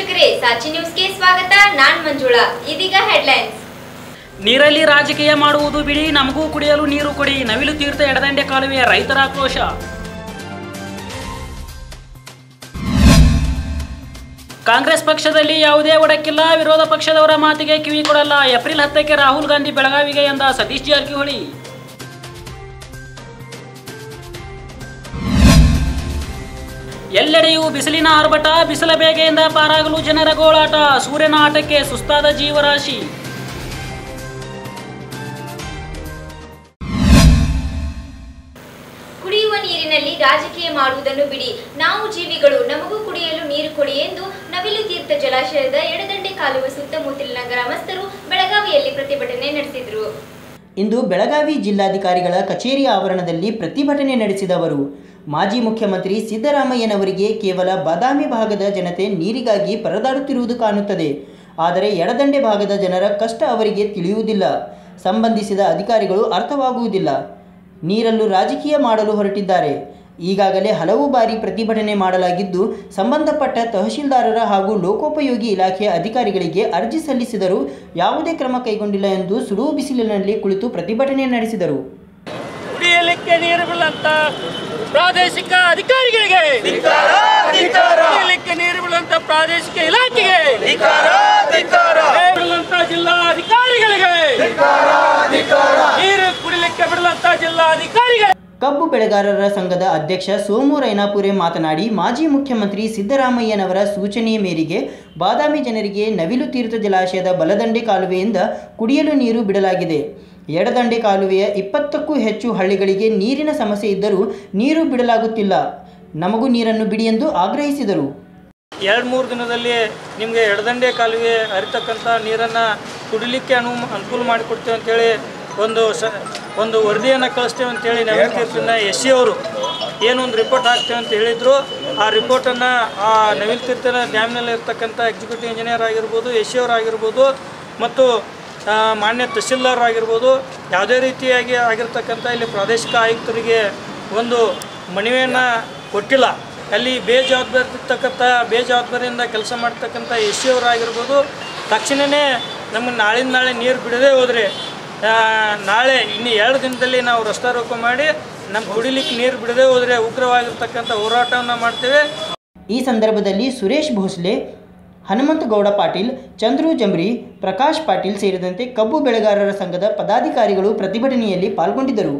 ವೀಕ್ಷಕರೇ ಸಾಚಿ ನ್ಯೂಸ್ಗೆ ಸ್ವಾಗತ ನಾನ್ ಮಂಜುಳಾ ಇದೀಗ ಹೆಡ್ಲೈನ್ಸ್ ನೀರಲ್ಲಿ ರಾಜಕೀಯ ಮಾಡುವುದು ಬಿಡಿ ನಮಗೂ ಕುಡಿಯಲು ನೀರು ಕೊಡಿ ನವಿಲು ತೀರ್ಥ ಎಡದಂಡೆ ಕಾಲುವೆ ರೈತರ ಆಕ್ರೋಶ ಕಾಂಗ್ರೆಸ್ ಪಕ್ಷದಲ್ಲಿ ಯಾವುದೇ ಒಡಕಿಲ್ಲ ವಿರೋಧ ಪಕ್ಷದವರ ಮಾತಿಗೆ ಕಿವಿ ಕೊಡಲ್ಲ ಏಪ್ರಿಲ್ ಹತ್ತಕ್ಕೆ ರಾಹುಲ್ ಗಾಂಧಿ ಬೆಳಗಾವಿಗೆ ಎಂದ ಸತೀಶ್ ಜಾರಕಿಹೊಳಿ ಎಲ್ಲೆಡೆಯೂ ಬಿಸಿಲಿನ ಆರ್ಭಟ ಬಿಸಿಲ ಬೇಗೆಯಿಂದ ಪಾರಾಗಲು ಜನರ ಗೋಳಾಟ ಸೂರ್ಯನ ಆಟಕ್ಕೆ ಸುಸ್ತಾದ ಜೀವರಾಶಿ ಕುಡಿಯುವ ನೀರಿನಲ್ಲಿ ರಾಜಕೀಯ ಮಾಡುವುದನ್ನು ಬಿಡಿ ನಾವು ಜೀವಿಗಳು ನಮಗೂ ಕುಡಿಯಲು ನೀರು ಕೊಡಿ ಎಂದು ನವಿಲು ತೀರ್ಥ ಜಲಾಶಯದ ಎಡದಂಡೆ ಕಾಲುವೆ ಸುತ್ತಮುತ್ತಲಿನ ಗ್ರಾಮಸ್ಥರು ಬೆಳಗಾವಿಯಲ್ಲಿ ಪ್ರತಿಭಟನೆ ನಡೆಸಿದರು ಇಂದು ಬೆಳಗಾವಿ ಜಿಲ್ಲಾಧಿಕಾರಿಗಳ ಕಚೇರಿ ಆವರಣದಲ್ಲಿ ಪ್ರತಿಭಟನೆ ನಡೆಸಿದವರು ಮಾಜಿ ಮುಖ್ಯಮಂತ್ರಿ ಸಿದ್ದರಾಮಯ್ಯನವರಿಗೆ ಕೇವಲ ಬಾದಾಮಿ ಭಾಗದ ಜನತೆ ನೀರಿಗಾಗಿ ಪರದಾಡುತ್ತಿರುವುದು ಕಾಣುತ್ತದೆ ಆದರೆ ಎಡದಂಡೆ ಭಾಗದ ಜನರ ಕಷ್ಟ ಅವರಿಗೆ ತಿಳಿಯುವುದಿಲ್ಲ ಸಂಬಂಧಿಸಿದ ಅಧಿಕಾರಿಗಳು ಅರ್ಥವಾಗುವುದಿಲ್ಲ ನೀರಲ್ಲೂ ರಾಜಕೀಯ ಮಾಡಲು ಹೊರಟಿದ್ದಾರೆ ಈಗಾಗಲೇ ಹಲವು ಬಾರಿ ಪ್ರತಿಭಟನೆ ಮಾಡಲಾಗಿದ್ದು ಸಂಬಂಧಪಟ್ಟ ತಹಶೀಲ್ದಾರರ ಹಾಗೂ ಲೋಕೋಪಯೋಗಿ ಇಲಾಖೆಯ ಅಧಿಕಾರಿಗಳಿಗೆ ಅರ್ಜಿ ಸಲ್ಲಿಸಿದರೂ ಯಾವುದೇ ಕ್ರಮ ಕೈಗೊಂಡಿಲ್ಲ ಎಂದು ಸುಡು ಬಿಸಿಲಿನಲ್ಲಿ ಕುಳಿತು ಪ್ರತಿಭಟನೆ ನಡೆಸಿದರು ಕುಡಿಯಲಿಕ್ಕೆ ನೀರುಗಳಂತ ಪ್ರಾದೇಶಿಕ ಅಧಿಕಾರಿಗಳಿಗೆ ಕುಡಿಯಲಿಕ್ಕೆ ನೀರು ಬೀಳುವಂತ ಪ್ರಾದೇಶಿಕ ಇಲಾಖೆಗೆ ಬಿಡುವಂತ ಜಿಲ್ಲಾ ಅಧಿಕಾರಿಗಳಿಗೆ ನೀರು ಕುಡಿಲಿಕ್ಕೆ ಬಿಡುವಂತ ಜಿಲ್ಲಾ ಅಧಿಕಾರಿಗಳಿಗೆ ಕಬ್ಬು ಬೆಳೆಗಾರರ ಸಂಘದ ಅಧ್ಯಕ್ಷ ಸೋಮು ರೈನಾಪುರೆ ಮಾತನಾಡಿ ಮಾಜಿ ಮುಖ್ಯಮಂತ್ರಿ ಸಿದ್ದರಾಮಯ್ಯನವರ ಸೂಚನೆಯ ಮೇರೆಗೆ ಬಾದಾಮಿ ಜನರಿಗೆ ನವಿಲು ತೀರ್ಥ ಜಲಾಶಯದ ಬಲದಂಡೆ ಕಾಲುವೆಯಿಂದ ಕುಡಿಯಲು ನೀರು ಬಿಡಲಾಗಿದೆ ಎಡದಂಡೆ ಕಾಲುವೆಯ ಇಪ್ಪತ್ತಕ್ಕೂ ಹೆಚ್ಚು ಹಳ್ಳಿಗಳಿಗೆ ನೀರಿನ ಸಮಸ್ಯೆ ಇದ್ದರೂ ನೀರು ಬಿಡಲಾಗುತ್ತಿಲ್ಲ ನಮಗೂ ನೀರನ್ನು ಬಿಡಿ ಎಂದು ಆಗ್ರಹಿಸಿದರು ಎರಡು ಮೂರು ದಿನದಲ್ಲಿ ನಿಮಗೆ ಎಡದಂಡೆ ಕಾಲುವೆ ಹರಿತಕ್ಕಂಥ ನೀರನ್ನು ಕುಡಿಲಿಕ್ಕೆ ಅನು ಅನುಕೂಲ ಮಾಡಿಕೊಡ್ತೇವೆ ಅಂತೇಳಿ ಒಂದು ಸ ಒಂದು ವರದಿಯನ್ನು ಕಳಿಸ್ತೇವೆ ಅಂತೇಳಿ ನವೀನ್ ತೀರ್ಪಿನ ಎಸ್ ಸಿ ಅವರು ಏನೊಂದು ರಿಪೋರ್ಟ್ ಹಾಕ್ತೇವೆ ಅಂತ ಹೇಳಿದರು ಆ ರಿಪೋರ್ಟನ್ನು ಆ ನವೀನ್ ತೀರ್ಥನ ಡ್ಯಾಮ್ನಲ್ಲಿ ಇರ್ತಕ್ಕಂಥ ಎಕ್ಸಿಕ್ಯೂಟಿವ್ ಇಂಜಿನಿಯರ್ ಆಗಿರ್ಬೋದು ಎಸ್ ಸಿ ಅವರಾಗಿರ್ಬೋದು ಮತ್ತು ಆ, ಮಾನ್ಯ ತಹಶೀಲ್ದಾರ್ ಆಗಿರ್ಬೋದು ಯಾವುದೇ ರೀತಿಯಾಗಿ ಆಗಿರ್ತಕ್ಕಂಥ ಇಲ್ಲಿ ಪ್ರಾದೇಶಿಕ ಆಯುಕ್ತರಿಗೆ ಒಂದು ಮನವಿಯನ್ನು ಕೊಟ್ಟಿಲ್ಲ ಅಲ್ಲಿ ಬೇಜವಾಬ್ದಾರಿ ಇರ್ತಕ್ಕಂಥ ಬೇಜವಾಬ್ದಾರಿಯಿಂದ ಕೆಲಸ ಮಾಡ್ತಕ್ಕಂಥ ಎಸ್ ಸಿ ಅವರಾಗಿರ್ಬೋದು ತಕ್ಷಣವೇ ನಮಗೆ ನಾಳಿಂದ ನಾಳೆ ನೀರು ಬಿಡದೇ ಹೋದರೆ ನಾಳೆ ಇನ್ನು ಎರಡು ದಿನದಲ್ಲಿ ನಾವು ರಸ್ತಾರೋಕ ಮಾಡಿ ನಮ್ಮ ಕುಡಿಲಿಕ್ಕೆ ನೀರು ಬಿಡದೇ ಹೋದರೆ ಉಗ್ರವಾಗಿರ್ತಕ್ಕಂಥ ಹೋರಾಟವನ್ನು ಮಾಡ್ತೇವೆ ಈ ಸಂದರ್ಭದಲ್ಲಿ ಸುರೇಶ್ ಭೋಸ್ಲೆ ಹನುಮಂತಗೌಡ ಪಾಟೀಲ್ ಚಂದ್ರು ಜಂಬ್ರಿ ಪ್ರಕಾಶ್ ಪಾಟೀಲ್ ಸೇರಿದಂತೆ ಕಬ್ಬು ಬೆಳೆಗಾರರ ಸಂಘದ ಪದಾಧಿಕಾರಿಗಳು ಪ್ರತಿಭಟನೆಯಲ್ಲಿ ಪಾಲ್ಗೊಂಡಿದ್ದರು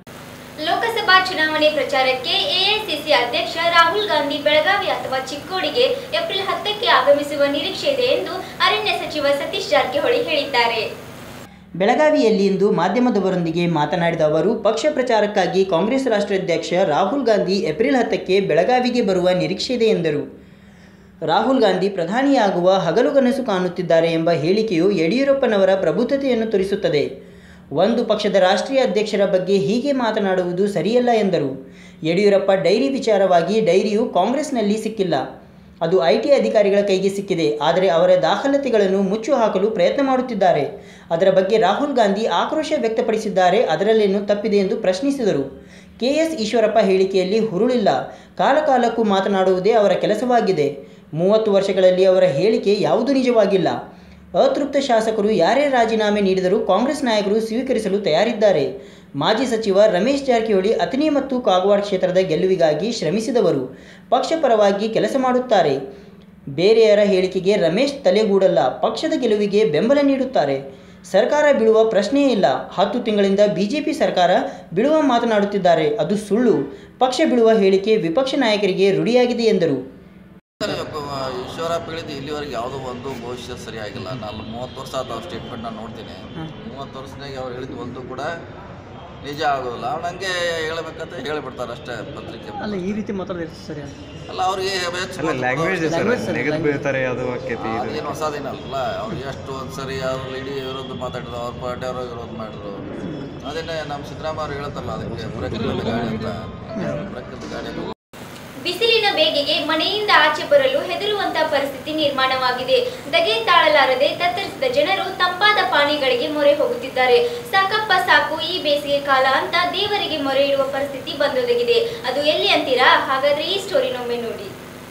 ಲೋಕಸಭಾ ಚುನಾವಣೆ ಪ್ರಚಾರಕ್ಕೆ ಎಐಸಿಸಿ ಅಧ್ಯಕ್ಷ ರಾಹುಲ್ ಗಾಂಧಿ ಬೆಳಗಾವಿ ಅಥವಾ ಚಿಕ್ಕೋಡಿಗೆ ಏಪ್ರಿಲ್ ಹತ್ತಕ್ಕೆ ಆಗಮಿಸುವ ನಿರೀಕ್ಷೆ ಇದೆ ಎಂದು ಅರಣ್ಯ ಸಚಿವ ಸತೀಶ್ ಜಾರಕಿಹೊಳಿ ಹೇಳಿದ್ದಾರೆ ಬೆಳಗಾವಿಯಲ್ಲಿ ಇಂದು ಮಾಧ್ಯಮದವರೊಂದಿಗೆ ಮಾತನಾಡಿದ ಅವರು ಪಕ್ಷ ಪ್ರಚಾರಕ್ಕಾಗಿ ಕಾಂಗ್ರೆಸ್ ರಾಷ್ಟ್ರಾಧ್ಯಕ್ಷ ರಾಹುಲ್ ಗಾಂಧಿ ಏಪ್ರಿಲ್ ಹತ್ತಕ್ಕೆ ಬೆಳಗಾವಿಗೆ ಬರುವ ನಿರೀಕ್ಷೆ ಇದೆ ಎಂದರು ರಾಹುಲ್ ಗಾಂಧಿ ಪ್ರಧಾನಿಯಾಗುವ ಹಗಲುಗನಸು ಕಾಣುತ್ತಿದ್ದಾರೆ ಎಂಬ ಹೇಳಿಕೆಯು ಯಡಿಯೂರಪ್ಪನವರ ಪ್ರಬುದ್ಧತೆಯನ್ನು ತೋರಿಸುತ್ತದೆ ಒಂದು ಪಕ್ಷದ ರಾಷ್ಟ್ರೀಯ ಅಧ್ಯಕ್ಷರ ಬಗ್ಗೆ ಹೀಗೆ ಮಾತನಾಡುವುದು ಸರಿಯಲ್ಲ ಎಂದರು ಯಡಿಯೂರಪ್ಪ ಡೈರಿ ವಿಚಾರವಾಗಿ ಡೈರಿಯು ಕಾಂಗ್ರೆಸ್ನಲ್ಲಿ ಸಿಕ್ಕಿಲ್ಲ ಅದು ಐ ಟಿ ಅಧಿಕಾರಿಗಳ ಕೈಗೆ ಸಿಕ್ಕಿದೆ ಆದರೆ ಅವರ ದಾಖಲಾತಿಗಳನ್ನು ಮುಚ್ಚು ಹಾಕಲು ಪ್ರಯತ್ನ ಮಾಡುತ್ತಿದ್ದಾರೆ ಅದರ ಬಗ್ಗೆ ರಾಹುಲ್ ಗಾಂಧಿ ಆಕ್ರೋಶ ವ್ಯಕ್ತಪಡಿಸಿದ್ದಾರೆ ಅದರಲ್ಲೇನು ತಪ್ಪಿದೆ ಎಂದು ಪ್ರಶ್ನಿಸಿದರು ಕೆ ಎಸ್ ಈಶ್ವರಪ್ಪ ಹೇಳಿಕೆಯಲ್ಲಿ ಹುರುಳಿಲ್ಲ ಕಾಲಕಾಲಕ್ಕೂ ಮಾತನಾಡುವುದೇ ಅವರ ಕೆಲಸವಾಗಿದೆ ಮೂವತ್ತು ವರ್ಷಗಳಲ್ಲಿ ಅವರ ಹೇಳಿಕೆ ಯಾವುದೂ ನಿಜವಾಗಿಲ್ಲ ಅತೃಪ್ತ ಶಾಸಕರು ಯಾರೇ ರಾಜೀನಾಮೆ ನೀಡಿದರೂ ಕಾಂಗ್ರೆಸ್ ನಾಯಕರು ಸ್ವೀಕರಿಸಲು ತಯಾರಿದ್ದಾರೆ ಮಾಜಿ ಸಚಿವ ರಮೇಶ್ ಜಾರಕಿಹೊಳಿ ಅಥಣಿ ಮತ್ತು ಕಾಗವಾಡ ಕ್ಷೇತ್ರದ ಗೆಲುವಿಗಾಗಿ ಶ್ರಮಿಸಿದವರು ಪಕ್ಷ ಪರವಾಗಿ ಕೆಲಸ ಮಾಡುತ್ತಾರೆ ಬೇರೆಯರ ಹೇಳಿಕೆಗೆ ರಮೇಶ್ ತಲೆಗೂಡಲ್ಲ ಪಕ್ಷದ ಗೆಲುವಿಗೆ ಬೆಂಬಲ ನೀಡುತ್ತಾರೆ ಸರ್ಕಾರ ಬೀಳುವ ಪ್ರಶ್ನೆಯೇ ಇಲ್ಲ ಹತ್ತು ತಿಂಗಳಿಂದ ಬಿಜೆಪಿ ಸರ್ಕಾರ ಬೀಳುವ ಮಾತನಾಡುತ್ತಿದ್ದಾರೆ ಅದು ಸುಳ್ಳು ಪಕ್ಷ ಬೀಳುವ ಹೇಳಿಕೆ ವಿಪಕ್ಷ ನಾಯಕರಿಗೆ ರೂಢಿಯಾಗಿದೆ ಎಂದರು ಈಶ್ವರಪ್ಪ ಹೇಳಿದ್ದು ಇಲ್ಲಿವರೆಗೆ ಯಾವುದೋ ಒಂದು ಭವಿಷ್ಯ ಸರಿಯಾಗಿಲ್ಲ ನಾನು ಮೂವತ್ತು ವರ್ಷ ಆದ ಅವ್ರ ಸ್ಟೇಟ್ಮೆಂಟ್ ನಾನು ನೋಡ್ತೀನಿ ಮೂವತ್ತು ವರ್ಷನಾಗ ಅವ್ರು ಹೇಳಿದ್ದು ಒಂದು ಕೂಡ ನಿಜ ಆಗೋದಿಲ್ಲ ಅವ್ರು ಹಂಗೆ ಹೇಳಬೇಕಂತ ಹೇಳಿಬಿಡ್ತಾರೆ ಅಷ್ಟೇ ಪತ್ರಿಕೆ ಅಲ್ಲ ಈ ರೀತಿ ಮಾತಾಡೋದು ಸರಿ ಅಲ್ಲ ಅವ್ರಿಗೆ ಹೆಚ್ಚು ಅಲ್ಲ ಲ್ಯಾಂಗ್ವೇಜ್ Language sir, ನೆಗೆದು ಬೀಳ್ತಾರೆ ಅದು ಆಕೈತಿ ಇದು ಅದೇನು ಹೊಸದೇನಲ್ಲ ಅವ್ರು ಎಷ್ಟು ಒಂದು ಸರಿ ಅವ್ರು ಇಡೀ ವಿರೋಧ ಮಾತಾಡಿದ್ರು ಅವ್ರ ಪಾರ್ಟಿಯವರು ವಿರೋಧ ಮಾಡಿದ್ರು ಅದನ್ನೇ ನಮ್ಮ ಸಿದ್ದರಾಮಯ್ಯ ಅವ್ರು ಹೇಳ್ತಾರಲ್ಲ ಅದಕ್ಕೆ ಪ್ರಕೃತಿ ಗಾಡಿ ಅಂತ ಪ್ರಕೃತಿ ಗಾಡಿ ಬಿಸಿಲಿನ ಬೇಗೆಗೆ ಮನೆಯಿಂದ ಆಚೆ ಬರಲು ಹೆದರುವಂತಹ ಪರಿಸ್ಥಿತಿ ನಿರ್ಮಾಣವಾಗಿದೆ ದಗೆ ತಾಳಲಾರದೆ ತತ್ತರಿಸಿದ ಜನರು ತಂಪಾದ ಪಾನೀಯಗಳಿಗೆ ಮೊರೆ ಹೋಗುತ್ತಿದ್ದಾರೆ ಸಾಕಪ್ಪ ಸಾಕು ಈ ಬೇಸಿಗೆ ಕಾಲ ಅಂತ ದೇವರಿಗೆ ಮೊರೆ ಇಡುವ ಪರಿಸ್ಥಿತಿ ಬಂದೊದಗಿದೆ ಅದು ಎಲ್ಲಿ ಅಂತೀರಾ ಹಾಗಾದ್ರೆ ಈ ಸ್ಟೋರಿನೊಮ್ಮೆ ನೋಡಿ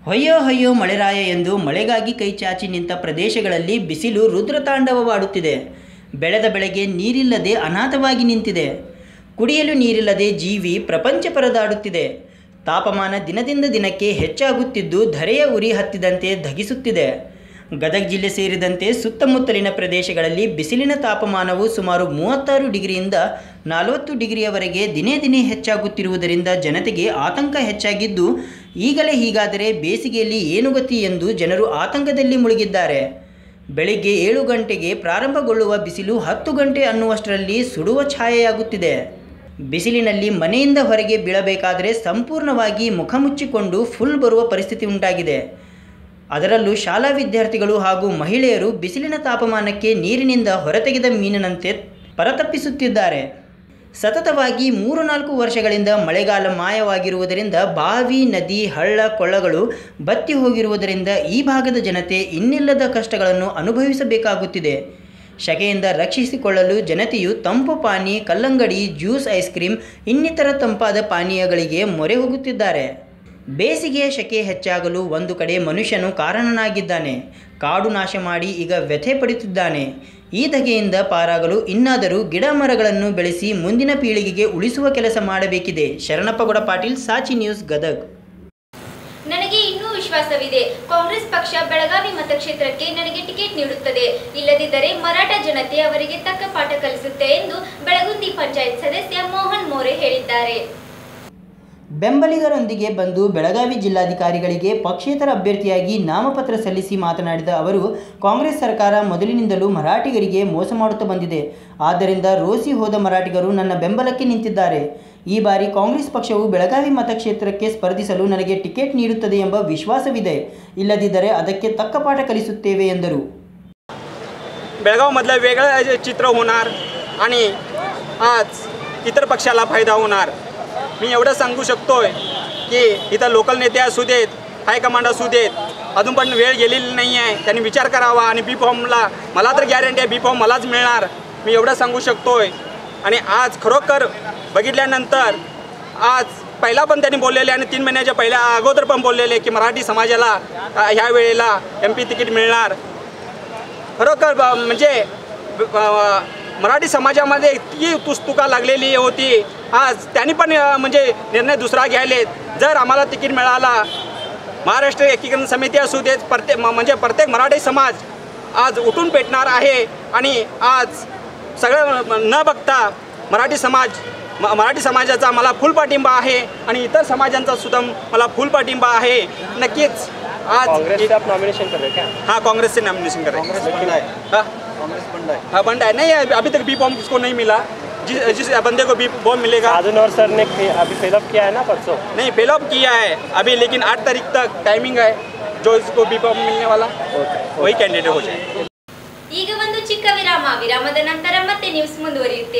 ಹೊಯ್ಯೋ ಹೊಯ್ಯೋ ಮಳೆರಾಯ ಎಂದು ಮಳೆಗಾಗಿ ಕೈಚಾಚಿ ನಿಂತ ಪ್ರದೇಶಗಳಲ್ಲಿ ಬಿಸಿಲು ರುದ್ರತಾಂಡವವಾಡುತ್ತಿದೆ ಬೆಳೆದ ಬೆಳೆಗೆ ನೀರಿಲ್ಲದೆ ಅನಾಥವಾಗಿ ನಿಂತಿದೆ ಕುಡಿಯಲು ನೀರಿಲ್ಲದೆ ಜೀವಿ ಪ್ರಪಂಚ ಪರದಾಡುತ್ತಿದೆ ತಾಪಮಾನ ದಿನದಿಂದ ದಿನಕ್ಕೆ ಹೆಚ್ಚಾಗುತ್ತಿದ್ದು ಧರೆಯ ಉರಿ ಹತ್ತಿದಂತೆ ಧಗಿಸುತ್ತಿದೆ ಗದಗ ಜಿಲ್ಲೆ ಸೇರಿದಂತೆ ಸುತ್ತಮುತ್ತಲಿನ ಪ್ರದೇಶಗಳಲ್ಲಿ ಬಿಸಿಲಿನ ತಾಪಮಾನವು ಸುಮಾರು ಮೂವತ್ತಾರು ಡಿಗ್ರಿಯಿಂದ ನಲವತ್ತು ಡಿಗ್ರಿಯವರೆಗೆ ದಿನೇ ದಿನೇ ಹೆಚ್ಚಾಗುತ್ತಿರುವುದರಿಂದ ಜನತೆಗೆ ಆತಂಕ ಹೆಚ್ಚಾಗಿದ್ದು ಈಗಲೇ ಹೀಗಾದರೆ ಬೇಸಿಗೆಯಲ್ಲಿ ಏನು ಗತಿ ಎಂದು ಜನರು ಆತಂಕದಲ್ಲಿ ಮುಳುಗಿದ್ದಾರೆ ಬೆಳಿಗ್ಗೆ ಏಳು ಗಂಟೆಗೆ ಪ್ರಾರಂಭಗೊಳ್ಳುವ ಬಿಸಿಲು ಹತ್ತು ಗಂಟೆ ಅನ್ನುವಷ್ಟರಲ್ಲಿ ಸುಡುವ ಛಾಯೆಯಾಗುತ್ತಿದೆ ಬಿಸಿಲಿನಲ್ಲಿ ಮನೆಯಿಂದ ಹೊರಗೆ ಬೀಳಬೇಕಾದರೆ ಸಂಪೂರ್ಣವಾಗಿ ಮುಖ ಮುಚ್ಚಿಕೊಂಡು ಫುಲ್ ಬರುವ ಪರಿಸ್ಥಿತಿ ಉಂಟಾಗಿದೆ ಅದರಲ್ಲೂ ಶಾಲಾ ವಿದ್ಯಾರ್ಥಿಗಳು ಹಾಗೂ ಮಹಿಳೆಯರು ಬಿಸಿಲಿನ ತಾಪಮಾನಕ್ಕೆ ನೀರಿನಿಂದ ಹೊರತೆಗೆದ ಮೀನಿನಂತೆ ಪರತಪ್ಪಿಸುತ್ತಿದ್ದಾರೆ ಸತತವಾಗಿ ಮೂರು ನಾಲ್ಕು ವರ್ಷಗಳಿಂದ ಮಳೆಗಾಲ ಮಾಯವಾಗಿರುವುದರಿಂದ ಬಾವಿ ನದಿ ಹಳ್ಳ ಕೊಳ್ಳಗಳು ಬತ್ತಿ ಹೋಗಿರುವುದರಿಂದ ಈ ಭಾಗದ ಜನತೆ ಇನ್ನಿಲ್ಲದ ಕಷ್ಟಗಳನ್ನು ಅನುಭವಿಸಬೇಕಾಗುತ್ತಿದೆ ಶಕೆಯಿಂದ ರಕ್ಷಿಸಿಕೊಳ್ಳಲು ಜನತೆಯು ತಂಪು ಪಾನಿ ಕಲ್ಲಂಗಡಿ ಜ್ಯೂಸ್ ಐಸ್ ಕ್ರೀಮ್ ಇನ್ನಿತರ ತಂಪಾದ ಪಾನೀಯಗಳಿಗೆ ಮೊರೆ ಹೋಗುತ್ತಿದ್ದಾರೆ ಬೇಸಿಗೆಯ ಶಕೆ ಹೆಚ್ಚಾಗಲು ಒಂದು ಕಡೆ ಮನುಷ್ಯನು ಕಾರಣನಾಗಿದ್ದಾನೆ ಕಾಡು ನಾಶ ಮಾಡಿ ಈಗ ವ್ಯಥೆ ಪಡುತ್ತಿದ್ದಾನೆ ಈ ಧಗೆಯಿಂದ ಪಾರಾಗಲು ಇನ್ನಾದರೂ ಗಿಡ ಮರಗಳನ್ನು ಬೆಳೆಸಿ ಮುಂದಿನ ಪೀಳಿಗೆಗೆ ಉಳಿಸುವ ಕೆಲಸ ಮಾಡಬೇಕಿದೆ ಶರಣಪ್ಪಗೌಡ ಪಾಟೀಲ್ ಸಾಚಿ ನ್ಯೂಸ್ ಗದಗ್ ನನಗೆ ಇನ್ನೂ ವಿಶ್ವಾಸವಿದೆ ಕಾಂಗ್ರೆಸ್ ಪಕ್ಷ ಬೆಳಗಾವಿ ಮತಕ್ಷೇತ್ರಕ್ಕೆ ನನಗೆ ಟಿಕೆಟ್ ನೀಡುತ್ತದೆ ಇಲ್ಲದಿದ್ದರೆ ಮರಾಠ ಜನತೆ ಅವರಿಗೆ ತಕ್ಕ ಪಾಠ ಕಲಿಸುತ್ತೆ ಎಂದು ಬೆಳಗುಂದಿ ಪಂಚಾಯತ್ ಸದಸ್ಯ ಮೋಹನ್ ಮೋರೆ ಹೇಳಿದ್ದಾರೆ ಬೆಂಬಲಿಗರೊಂದಿಗೆ ಬಂದು ಬೆಳಗಾವಿ ಜಿಲ್ಲಾಧಿಕಾರಿಗಳಿಗೆ ಪಕ್ಷೇತರ ಅಭ್ಯರ್ಥಿಯಾಗಿ ನಾಮಪತ್ರ ಸಲ್ಲಿಸಿ ಮಾತನಾಡಿದ ಅವರು ಕಾಂಗ್ರೆಸ್ ಸರ್ಕಾರ ಮೊದಲಿನಿಂದಲೂ ಮರಾಠಿಗರಿಗೆ ಮೋಸ ಮಾಡುತ್ತಾ ಬಂದಿದೆ ಆದ್ದರಿಂದ ರೋಸಿ ಹೋದ ಮರಾಠಿಗರು ನನ್ನ ಬೆಂಬಲಕ್ಕೆ ನಿಂತಿದ್ದಾರೆ ಈ ಬಾರಿ ಕಾಂಗ್ರೆಸ್ ಪಕ್ಷವು ಬೆಳಗಾವಿ ಮತಕ್ಷೇತ್ರಕ್ಕೆ ಸ್ಪರ್ಧಿಸಲು ನನಗೆ ಟಿಕೆಟ್ ನೀಡುತ್ತದೆ ಎಂಬ ವಿಶ್ವಾಸವಿದೆ ಇಲ್ಲದಿದ್ದರೆ ಅದಕ್ಕೆ ತಕ್ಕ ಪಾಠ ಕಲಿಸುತ್ತೇವೆ ಎಂದರು बेळगावमधलं वेगळं चित्र होणार आणि आज इतर पक्षाला फायदा होणार मी एवढं सांगू शकतोय की इथं लोकल नेते असू देत हायकमांड असू देत अजून पण वेळ गेलेली नाही आहे त्यांनी विचार करावा आणि बी फॉर्मला मला तर गॅरंटी आहे बी फॉर्म मलाच मिळणार मी एवढं सांगू शकतोय आणि आज खरोखर बघितल्यानंतर आज पहिला पण त्यांनी बोललेले आणि तीन महिन्याच्या पहिल्या अगोदर पण बोललेले की मराठी समाजाला अ, ह्या वेळेला एम पी तिकीट मिळणार खरोखर ब- म्हणजे ब- अ, मराठी समाजामध्ये इतकी तुस्तुका लागलेली होती आज त्यांनी पण अ, म्हणजे निर्णय दुसरा घ्यायले जर आम्हाला तिकीट मिळाला महाराष्ट्र एकीकरण समिती असू देत प्रत्येक म- म्हणजे प्रत्येक मराठी समाज आज उठून पेटणार आहे आणि आज सगळं न बघता मराठी समाज म- मराठी समाजाचा मला फुल पाठिंबा आहे आणि इतर समाजांचा सुद्धा मला फुल पाठिंबा आहे नक्कीच आज नॉमिनेशन कर रहे क्या हाँ कांग्रेस से नॉमिनेशन कर रहे हैं हाँ हाँ बंद है नहीं अभी तक बी फॉर्म किसको नहीं मिला जिस जिस बंदे को बी फॉर्म मिलेगा आदनौर सर ने अभी फिलअप किया है ना परसों नहीं फिलअप किया है अभी लेकिन आठ तारीख तक टाइमिंग है जो इसको बी फॉर्म मिलने वाला वही कैंडिडेट हो जाए ಈಗ ಒಂದು ಚಿಕ್ಕ ವಿರಾಮ ವಿರಾಮದ ನಂತರ ಮತ್ತೆ ನ್ಯೂಸ್ ಮುಂದುವರಿಯುತ್ತೆ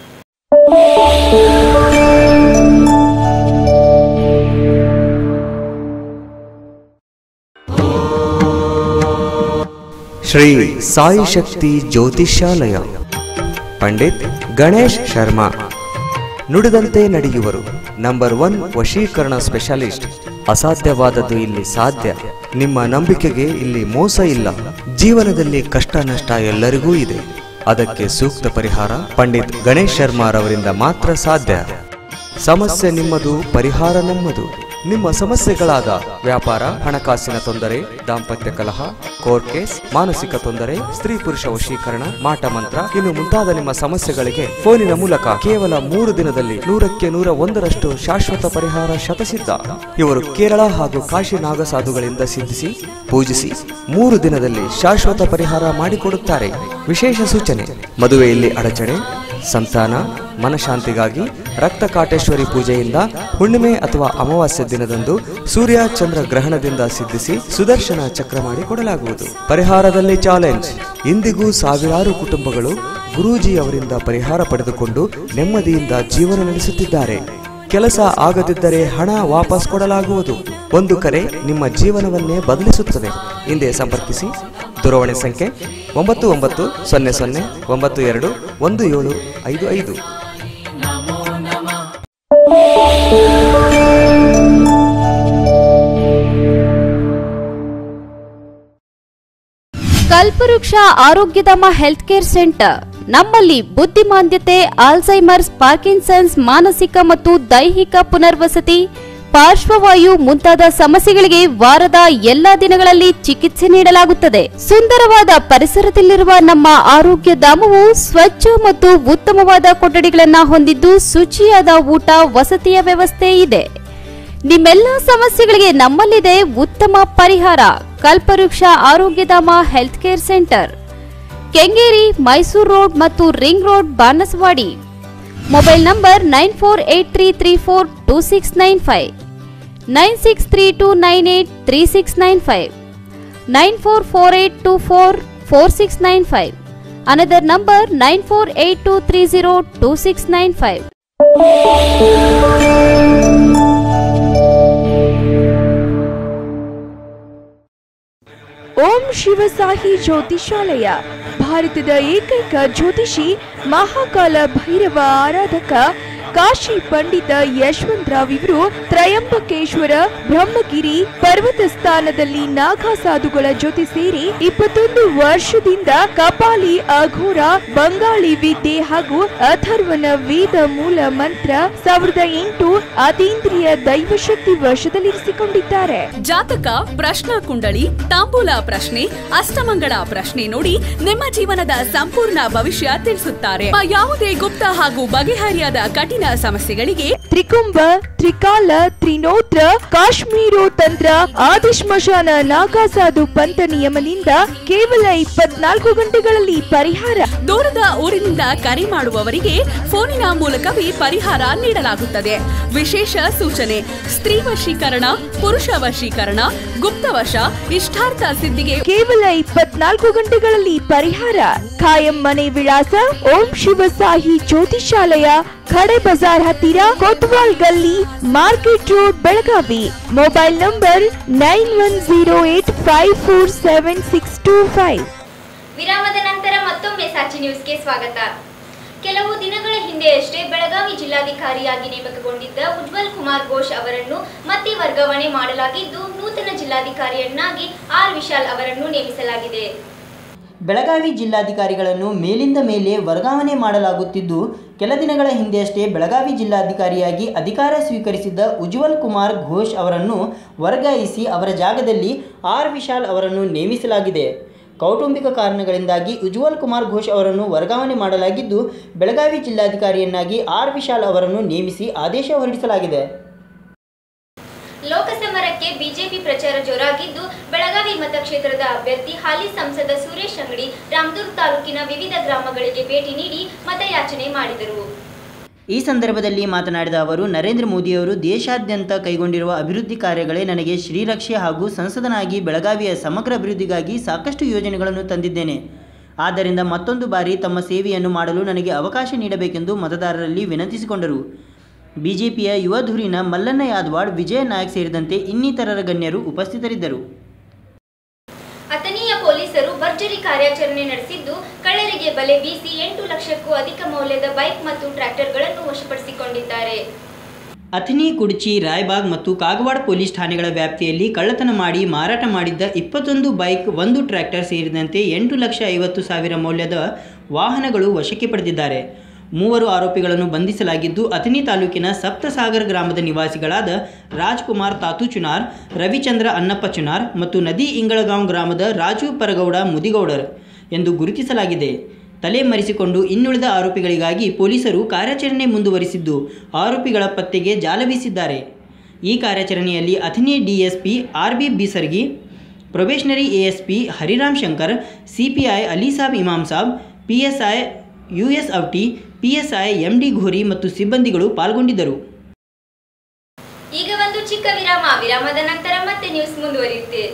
ಶ್ರೀ ಸಾಯಿ ಶಕ್ತಿ ಜ್ಯೋತಿಷ್ಯಾಲಯ ಪಂಡಿತ್ ಗಣೇಶ್ ಶರ್ಮಾ ನುಡಿದಂತೆ ನಡೆಯುವರು ನಂಬರ್ ಒನ್ ವಶೀಕರಣ ಸ್ಪೆಷಲಿಸ್ಟ್ ಅಸಾಧ್ಯವಾದದ್ದು ಇಲ್ಲಿ ಸಾಧ್ಯ ನಿಮ್ಮ ನಂಬಿಕೆಗೆ ಇಲ್ಲಿ ಮೋಸ ಇಲ್ಲ ಜೀವನದಲ್ಲಿ ಕಷ್ಟ ನಷ್ಟ ಎಲ್ಲರಿಗೂ ಇದೆ ಅದಕ್ಕೆ ಸೂಕ್ತ ಪರಿಹಾರ ಪಂಡಿತ್ ಗಣೇಶ್ ಶರ್ಮಾರವರಿಂದ ಮಾತ್ರ ಸಾಧ್ಯ ಸಮಸ್ಯೆ ನಿಮ್ಮದು ಪರಿಹಾರ ನಮ್ಮದು ನಿಮ್ಮ ಸಮಸ್ಯೆಗಳಾದ ವ್ಯಾಪಾರ ಹಣಕಾಸಿನ ತೊಂದರೆ ದಾಂಪತ್ಯ ಕಲಹ ಕೋರ್ಟ್ ಕೇಸ್ ಮಾನಸಿಕ ತೊಂದರೆ ಸ್ತ್ರೀ ಪುರುಷ ವಶೀಕರಣ ಮಾಟ ಮಂತ್ರ ಇನ್ನು ಮುಂತಾದ ನಿಮ್ಮ ಸಮಸ್ಯೆಗಳಿಗೆ ಫೋನಿನ ಮೂಲಕ ಕೇವಲ ಮೂರು ದಿನದಲ್ಲಿ ನೂರಕ್ಕೆ ನೂರ ಒಂದರಷ್ಟು ಶಾಶ್ವತ ಪರಿಹಾರ ಶತಸಿದ್ಧ ಇವರು ಕೇರಳ ಹಾಗೂ ಕಾಶಿ ನಾಗಸಾಧುಗಳಿಂದ ಸಿದ್ಧಿಸಿ ಪೂಜಿಸಿ ಮೂರು ದಿನದಲ್ಲಿ ಶಾಶ್ವತ ಪರಿಹಾರ ಮಾಡಿಕೊಡುತ್ತಾರೆ ವಿಶೇಷ ಸೂಚನೆ ಮದುವೆಯಲ್ಲಿ ಅಡಚಣೆ ಸಂತಾನ ಮನಶಾಂತಿಗಾಗಿ ರಕ್ತ ಕಾಟೇಶ್ವರಿ ಪೂಜೆಯಿಂದ ಹುಣ್ಣಿಮೆ ಅಥವಾ ಅಮಾವಾಸ್ಯ ದಿನದಂದು ಸೂರ್ಯ ಚಂದ್ರ ಗ್ರಹಣದಿಂದ ಸಿದ್ಧಿಸಿ ಸುದರ್ಶನ ಚಕ್ರ ಮಾಡಿ ಕೊಡಲಾಗುವುದು ಪರಿಹಾರದಲ್ಲಿ ಚಾಲೆಂಜ್ ಇಂದಿಗೂ ಸಾವಿರಾರು ಕುಟುಂಬಗಳು ಗುರೂಜಿ ಅವರಿಂದ ಪರಿಹಾರ ಪಡೆದುಕೊಂಡು ನೆಮ್ಮದಿಯಿಂದ ಜೀವನ ನಡೆಸುತ್ತಿದ್ದಾರೆ ಕೆಲಸ ಆಗದಿದ್ದರೆ ಹಣ ವಾಪಸ್ ಕೊಡಲಾಗುವುದು ಒಂದು ಕರೆ ನಿಮ್ಮ ಜೀವನವನ್ನೇ ಬದಲಿಸುತ್ತದೆ ಹಿಂದೆ ಸಂಪರ್ಕಿಸಿ ದೂರವಾಣಿ ಸಂಖ್ಯೆ ಒಂಬತ್ತು ಒಂಬತ್ತು ಸೊನ್ನೆ ಸೊನ್ನೆ ಒಂಬತ್ತು ಎರಡು ಒಂದು ಏಳು ಐದು ಐದು ಕಲ್ಪವೃಕ್ಷ ಆರೋಗ್ಯಧಾಮ ಹೆಲ್ತ್ ಕೇರ್ ಸೆಂಟರ್ ನಮ್ಮಲ್ಲಿ ಬುದ್ಧಿಮಾಂದ್ಯತೆ ಆಲ್ಝೈಮರ್ಸ್ ಪಾರ್ಕಿನ್ಸನ್ಸ್ ಮಾನಸಿಕ ಮತ್ತು ದೈಹಿಕ ಪುನರ್ವಸತಿ ಪಾರ್ಶ್ವವಾಯು ಮುಂತಾದ ಸಮಸ್ಯೆಗಳಿಗೆ ವಾರದ ಎಲ್ಲಾ ದಿನಗಳಲ್ಲಿ ಚಿಕಿತ್ಸೆ ನೀಡಲಾಗುತ್ತದೆ ಸುಂದರವಾದ ಪರಿಸರದಲ್ಲಿರುವ ನಮ್ಮ ಆರೋಗ್ಯ ಧಾಮವು ಸ್ವಚ್ಛ ಮತ್ತು ಉತ್ತಮವಾದ ಕೊಠಡಿಗಳನ್ನು ಹೊಂದಿದ್ದು ಶುಚಿಯಾದ ಊಟ ವಸತಿಯ ವ್ಯವಸ್ಥೆ ಇದೆ ನಿಮ್ಮೆಲ್ಲ ಸಮಸ್ಯೆಗಳಿಗೆ ನಮ್ಮಲ್ಲಿದೆ ಉತ್ತಮ ಪರಿಹಾರ Kalpavriksha Arogyadhama health care centre Kengeri Mysuru road ಮತ್ತು ring road Banaswadi mobile number nine four eight three three four two six nine five nine six three two nine eight three six nine five nine four four eight two four four six nine five another number nine four eight two three zero two six nine five Om Shivasahi Jyotishalaya ಭಾರತದ ಏಕೈಕ ಜ್ಯೋತಿಷಿ ಮಹಾಕಾಲ ಭೈರವ ಆರಾಧಕ ಕಾಶಿ ಪಂಡಿತ ಯಶವಂತರಾವ್ ಇವರು ತ್ರಯಂಬಕೇಶ್ವರ ಬ್ರಹ್ಮಗಿರಿ ಪರ್ವತ ಸ್ಥಾನದಲ್ಲಿ ನಾಗಾ ಸಾಧುಗಳ ಜೊತೆ ಸೇರಿ ಇಪ್ಪತ್ತೊಂದು ವರ್ಷದಿಂದ ಕಪಾಲಿ ಅಘೋರ ಬಂಗಾಳಿ ವಿದ್ಯೆ ಹಾಗೂ ಅಥರ್ವನ ವೇದ ಮೂಲ ಮಂತ್ರ ಸಾವಿರದ ಎಂಟು ಅತೀಂದ್ರಿಯ ದೈವಶಕ್ತಿ ವಶದಲ್ಲಿರಿಸಿಕೊಂಡಿದ್ದಾರೆ ಜಾತಕ ಪ್ರಶ್ನಾ ಕುಂಡಳಿ ತಾಂಬೂಲ ಪ್ರಶ್ನೆ ಅಷ್ಟಮಂಗಳ ಪ್ರಶ್ನೆ ನೋಡಿ ನಿಮ್ಮ ಜೀವನದ ಸಂಪೂರ್ಣ ಭವಿಷ್ಯ ತಿಳಿಸುತ್ತಾರೆ ನಿಮ್ಮ ಯಾವುದೇ ಗುಪ್ತ ಹಾಗೂ ಬಗೆಹರಿಯಾದ ಕಠಿಣ ಸಮಸ್ಯೆಗಳಿಗೆ ತ್ರಿಕುಂಭ ತ್ರಿಕಾಲ ತ್ರಿನೋತ್ರ ಕಾಶ್ಮೀರೋ ತಂತ್ರ ಆದಿಶ್ಮಶಾನ ನಾಗಾಸಾಧು ಪಂಥ ನಿಯಮದಿಂದ ಕೇವಲ ಇಪ್ಪತ್ನಾಲ್ಕು ಗಂಟೆಗಳಲ್ಲಿ ಪರಿಹಾರ ದೂರದ ಊರಿನಿಂದ ಕರೆ ಮಾಡುವವರಿಗೆ ಫೋನಿನ ಮೂಲಕವೇ ಪರಿಹಾರ ನೀಡಲಾಗುತ್ತದೆ ವಿಶೇಷ ಸೂಚನೆ ಸ್ತ್ರೀ ವಶೀಕರಣ ಪುರುಷ ವಶೀಕರಣ ಗುಪ್ತವಶ ಇಷ್ಟಾರ್ಥ ಸಿದ್ಧಿಗೆ ಕೇವಲ ಇಪ್ಪತ್ನಾಲ್ಕು ಗಂಟೆಗಳಲ್ಲಿ ಪರಿಹಾರ ಖಾಯಂ ಮನೆ ವಿಳಾಸ ಓಂ ಶಿವಸಾಹಿ ಜ್ಯೋತಿಷಾಲಯ ಖಡೆ ಬಜಾರ್ ಹತ್ತಿರ Kotwal Galli market road Belagavi mobile number nine one zero eight five four seven six two five ವಿರಾಮದ ನಂತರ ಮತ್ತೊಮ್ಮೆ ಸಾಚಿ ನ್ಯೂಸ್ಗೆ ಸ್ವಾಗತ ಕೆಲವು ದಿನಗಳ ಹಿಂದೆಯಷ್ಟೇ ಬೆಳಗಾವಿ ಜಿಲ್ಲಾಧಿಕಾರಿಯಾಗಿ ನೇಮಕಗೊಂಡಿದ್ದ ಉಜ್ವಲ್ ಕುಮಾರ್ ಘೋಷ್ ಅವರನ್ನು ಮತ್ತೆ ವರ್ಗಾವಣೆ ಮಾಡಲಾಗಿದ್ದು ನೂತನ ಜಿಲ್ಲಾಧಿಕಾರಿಯನ್ನಾಗಿ ಆರ್ ವಿಶಾಲ್ ಅವರನ್ನು ನೇಮಿಸಲಾಗಿದೆ ಬೆಳಗಾವಿ ಜಿಲ್ಲಾಧಿಕಾರಿಗಳನ್ನು ಮೇಲಿಂದ ಮೇಲೆ ವರ್ಗಾವಣೆ ಮಾಡಲಾಗುತ್ತಿದ್ದು ಕೆಲ ದಿನಗಳ ಹಿಂದೆಯಷ್ಟೇ ಬೆಳಗಾವಿ ಜಿಲ್ಲಾಧಿಕಾರಿಯಾಗಿ ಅಧಿಕಾರ ಸ್ವೀಕರಿಸಿದ್ದ ಉಜ್ವಲ್ ಕುಮಾರ್ ಘೋಷ್ ಅವರನ್ನು ವರ್ಗಾಯಿಸಿ ಅವರ ಜಾಗದಲ್ಲಿ ಆರ್ ವಿಶಾಲ್ ಅವರನ್ನು ನೇಮಿಸಲಾಗಿದೆ ಕೌಟುಂಬಿಕ ಕಾರಣಗಳಿಂದಾಗಿ ಉಜ್ವಲ್ ಕುಮಾರ್ ಘೋಷ್ ಅವರನ್ನು ವರ್ಗಾವಣೆ ಮಾಡಲಾಗಿದ್ದು ಬೆಳಗಾವಿ ಜಿಲ್ಲಾಧಿಕಾರಿಯನ್ನಾಗಿ ಆರ್ ವಿಶಾಲ್ ಅವರನ್ನು ನೇಮಿಸಿ ಆದೇಶ ಹೊರಡಿಸಲಾಗಿದೆ ಲೋಕಸಮರಕ್ಕೆ ಬಿಜೆಪಿ ಪ್ರಚಾರ ಜೋರಾಗಿದ್ದು ಬೆಳಗಾವಿ ಮತಕ್ಷೇತ್ರದ ಅಭ್ಯರ್ಥಿ ಹಾಲಿ ಸಂಸದ ಸುರೇಶ್ ಅಂಗಡಿ ರಾಮದುರ್ಗ್ ತಾಲೂಕಿನ ವಿವಿಧ ಗ್ರಾಮಗಳಿಗೆ ಭೇಟಿ ನೀಡಿ ಮತಯಾಚನೆ ಮಾಡಿದರು ಈ ಸಂದರ್ಭದಲ್ಲಿ ಮಾತನಾಡಿದ ಅವರು ನರೇಂದ್ರ ಮೋದಿಯವರು ದೇಶಾದ್ಯಂತ ಕೈಗೊಂಡಿರುವ ಅಭಿವೃದ್ಧಿ ಕಾರ್ಯಗಳೇ ನನಗೆ ಶ್ರೀರಕ್ಷೆ ಹಾಗೂ ಸಂಸದನಾಗಿ ಬೆಳಗಾವಿಯ ಸಮಗ್ರ ಅಭಿವೃದ್ಧಿಗಾಗಿ ಸಾಕಷ್ಟು ಯೋಜನೆಗಳನ್ನು ತಂದಿದ್ದೇನೆ ಆದ್ದರಿಂದ ಮತ್ತೊಂದು ಬಾರಿ ತಮ್ಮ ಸೇವೆಯನ್ನು ಮಾಡಲು ನನಗೆ ಅವಕಾಶ ನೀಡಬೇಕೆಂದು ಮತದಾರರಲ್ಲಿ ವಿನಂತಿಸಿಕೊಂಡರು ಬಿಜೆಪಿಯ ಯುವ ಧುರೀಣ ಮಲ್ಲಣ್ಣ ಯಾದವಾಡ್ ವಿಜಯ ನಾಯಕ್ ಸೇರಿದಂತೆ ಇನ್ನಿತರರ ಗಣ್ಯರು ಉಪಸ್ಥಿತರಿದ್ದರು ಅಥಣಿಯ ಪೊಲೀಸರು ಭರ್ಜರಿ ಕಾರ್ಯಾಚರಣೆ ನಡೆಸಿದ್ದು ಕಳ್ಳರಿಗೆ ಬಲೆ ಬೀಸಿ ಎಂಟು ಲಕ್ಷಕ್ಕೂ ಅಧಿಕ ಮೌಲ್ಯದ ಬೈಕ್ ಮತ್ತು ಟ್ರ್ಯಾಕ್ಟರ್ಗಳನ್ನು ವಶಪಡಿಸಿಕೊಂಡಿದ್ದಾರೆ ಅಥಣಿ ಕುಡ್ಚಿ ರಾಯಬಾಗ್ ಮತ್ತು ಕಾಗವಾಡ ಪೊಲೀಸ್ ಠಾಣೆಗಳ ವ್ಯಾಪ್ತಿಯಲ್ಲಿ ಕಳ್ಳತನ ಮಾಡಿ ಮಾರಾಟ ಮಾಡಿದ್ದ ಇಪ್ಪತ್ತೊಂದು ಬೈಕ್ ಒಂದು ಟ್ರ್ಯಾಕ್ಟರ್ ಸೇರಿದಂತೆ ಎಂಟು ಲಕ್ಷ ಐವತ್ತು ಸಾವಿರ ಮೌಲ್ಯದ ವಾಹನಗಳು ವಶಕ್ಕೆ ಪಡೆದಿದ್ದಾರೆ ಮೂವರು ಆರೋಪಿಗಳನ್ನು ಬಂಧಿಸಲಾಗಿದ್ದು ಅಥಣಿ ತಾಲೂಕಿನ ಸಪ್ತಸಾಗರ ಗ್ರಾಮದ ನಿವಾಸಿಗಳಾದ ರಾಜ್ಕುಮಾರ್ ತಾತು ಚುನಾರ್ ರವಿಚಂದ್ರ ಅನ್ನಪ್ಪ ಚುನಾರ್ ಮತ್ತು ನದಿ ಇಂಗಳಗಾಂವ್ ಗ್ರಾಮದ ರಾಜು ಪರಗೌಡ ಮುದಿಗೌಡರ್ ಎಂದು ಗುರುತಿಸಲಾಗಿದೆ ತಲೆ ಮರೆಸಿಕೊಂಡು ಇನ್ನುಳಿದ ಆರೋಪಿಗಳಿಗಾಗಿ ಪೊಲೀಸರು ಕಾರ್ಯಾಚರಣೆ ಮುಂದುವರಿಸಿದ್ದು ಆರೋಪಿಗಳ ಪತ್ತೆಗೆ ಜಾಲ ಬೀಸಿದ್ದಾರೆ ಈ ಕಾರ್ಯಾಚರಣೆಯಲ್ಲಿ Athani DSP R B Bisargi probationary ASP Hariram Shankar CPI Alisab Imam Sab PSI U S Auti PSI M D Ghori ಮತ್ತು ಸಿಬ್ಬಂದಿಗಳು ಪಾಲ್ಗೊಂಡಿದ್ದರು ಈಗ ಒಂದು ಚಿಕ್ಕ ವಿರಾಮ ವಿರಾಮದ ನಂತರ ಮತ್ತೆ ನ್ಯೂಸ್ ಮುಂದುವರಿಯುತ್ತೆ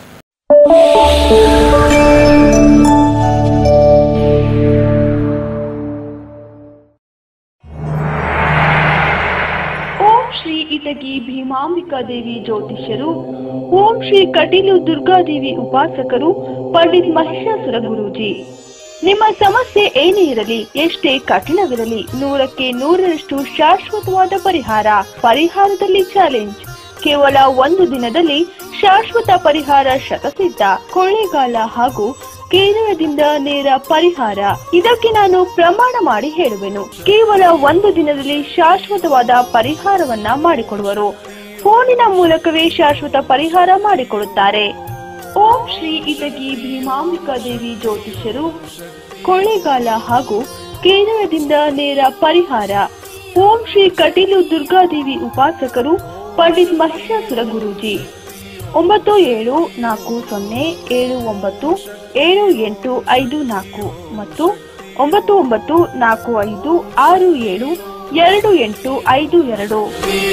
ಓಂ ಶ್ರೀ ಇಟಗಿ ಭೀಮಾಂಬಿಕಾ ದೇವಿ ಜ್ಯೋತಿಷ್ಯರು ಓಂ ಶ್ರೀ ಕಟೀಲು ದುರ್ಗಾದೇವಿ ಉಪಾಸಕರು ಪಂಡಿತ್ ಮಹಿಷಾಸುರ ಗುರೂಜಿ ನಿಮ್ಮ ಸಮಸ್ಯೆ ಏನೇ ಇರಲಿ ಎಷ್ಟೇ ಕಠಿಣವಿರಲಿ ನೂರಕ್ಕೆ ನೂರರಷ್ಟು ಶಾಶ್ವತವಾದ ಪರಿಹಾರ ಪರಿಹಾರದಲ್ಲಿ ಚಾಲೆಂಜ್ ಕೇವಲ ಒಂದು ದಿನದಲ್ಲಿ ಶಾಶ್ವತ ಪರಿಹಾರ ಶತಸಿದ್ಧ ಕೊಳ್ಳೇಗಾಲ ಹಾಗೂ ಕೇರಳದಿಂದ ನೇರ ಪರಿಹಾರ ಇದಕ್ಕೆ ನಾನು ಪ್ರಮಾಣ ಮಾಡಿ ಹೇಳುವೆನು ಕೇವಲ ಒಂದು ದಿನದಲ್ಲಿ ಶಾಶ್ವತವಾದ ಪರಿಹಾರವನ್ನ ಮಾಡಿಕೊಡುವರು ಫೋನಿನ ಮೂಲಕವೇ ಶಾಶ್ವತ ಪರಿಹಾರ ಮಾಡಿಕೊಡುತ್ತಾರೆ ಓಂ ಶ್ರೀ ಇಟಗಿ ಭೀಮಾಂಬಿಕಾ ದೇವಿ ಜ್ಯೋತಿಷ್ಯರು ಕೊಳ್ಳೇಗಾಲ ಹಾಗೂ ಕೇರಳದಿಂದ ನೇರ ಪರಿಹಾರ ಓಂ ಶ್ರೀ ಕಟೀಲು ದುರ್ಗಾದೇವಿ ಉಪಾಸಕರು ಪಂಡಿತ್ ಮಹಿಷಾಸುರ ಗುರೂಜಿ ಒಂಬತ್ತು ಏಳು ನಾಲ್ಕು ಸೊನ್ನೆ ಏಳು ಒಂಬತ್ತು ಏಳು ಎಂಟು ಐದು ನಾಲ್ಕು ಮತ್ತು ಒಂಬತ್ತು ಒಂಬತ್ತು ನಾಲ್ಕು ಐದು ಆರು ಏಳು ಎರಡು ಎಂಟು ಐದು ಎರಡು